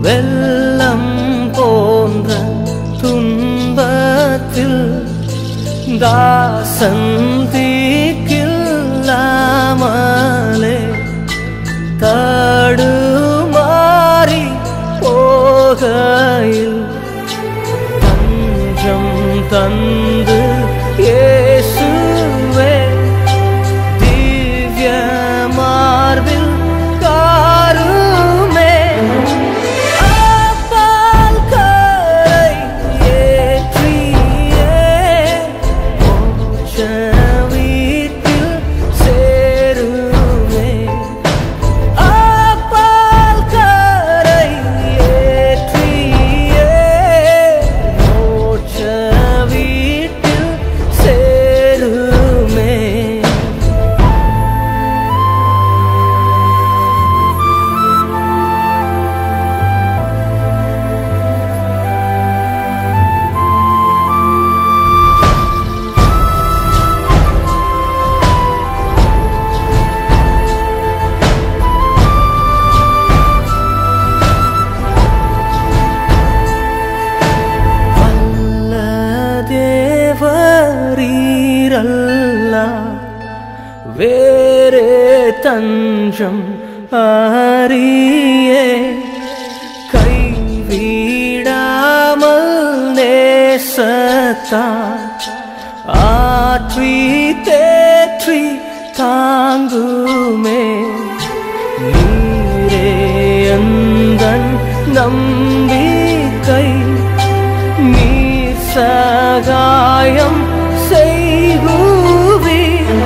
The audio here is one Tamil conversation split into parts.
வெள்ளம் போன்ற துன்பத்தில் தாசந்திக்கில்லாமலே தடுமாறி போகையில் தஞ்சம் தந்து இயேசுவே திவ்ய மார்பில் காருமே அப்பால் கரை ஏற்றியே மோட்ச வீட்டில் சேருமே அப்பால் கரை ஏற்றியே மோட்ச வீட்டில் சேருமே வல்ல தேவரீரல்ல வேறே தஞ்சம் அறியே கைவிடாமல் நேசத்தா ஆற்றி தேற்றி தாங்குமே நீரே எந்தன் நம்பிக்கை நீர் சகாயம் செய்குவி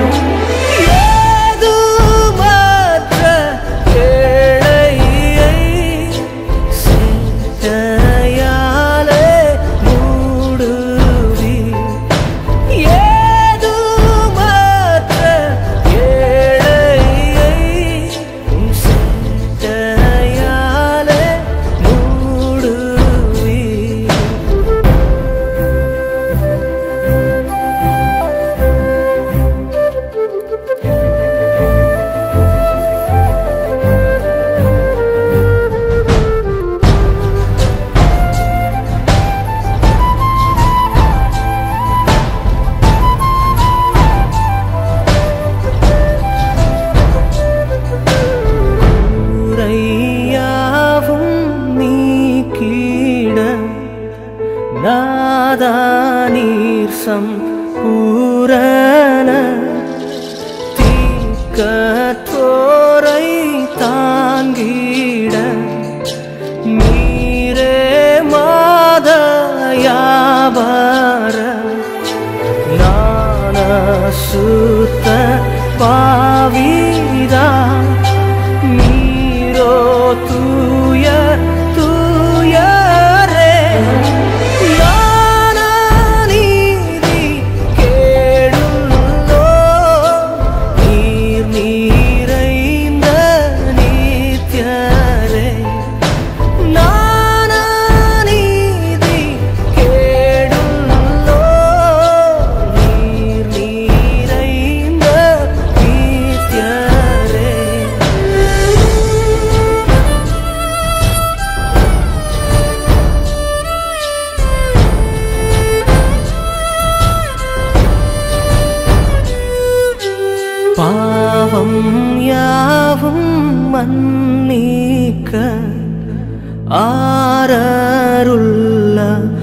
ஏதுமற்ற ஏழையை சேட்டையாலே மூடுவி ஏதுமற்ற ஏழையை உம் சேட்டையாலே மூடுவி உரையாவும் நீக்கிட நாதானீர் சம்பூரண தீக்கற்றோரை தாங்கிட நீரே மாதயாவர நான சுத்த பாவிதா நீரோ தூய தூயரே ஞான நீதி கேடுள்ளோ நீர் நீரைந்த நித்யரே ஞான நீதி கேடுள்ளோ நீர் நீரைந்த நித்யரே பாவம் யாவும் மன்னிக்க ஆரருள்ள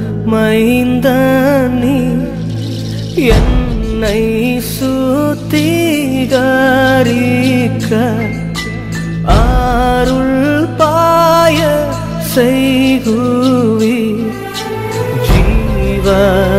மைந்தனி என்னை சுத்திகரிக்க அருள் பாய செய்குவி ஜீவ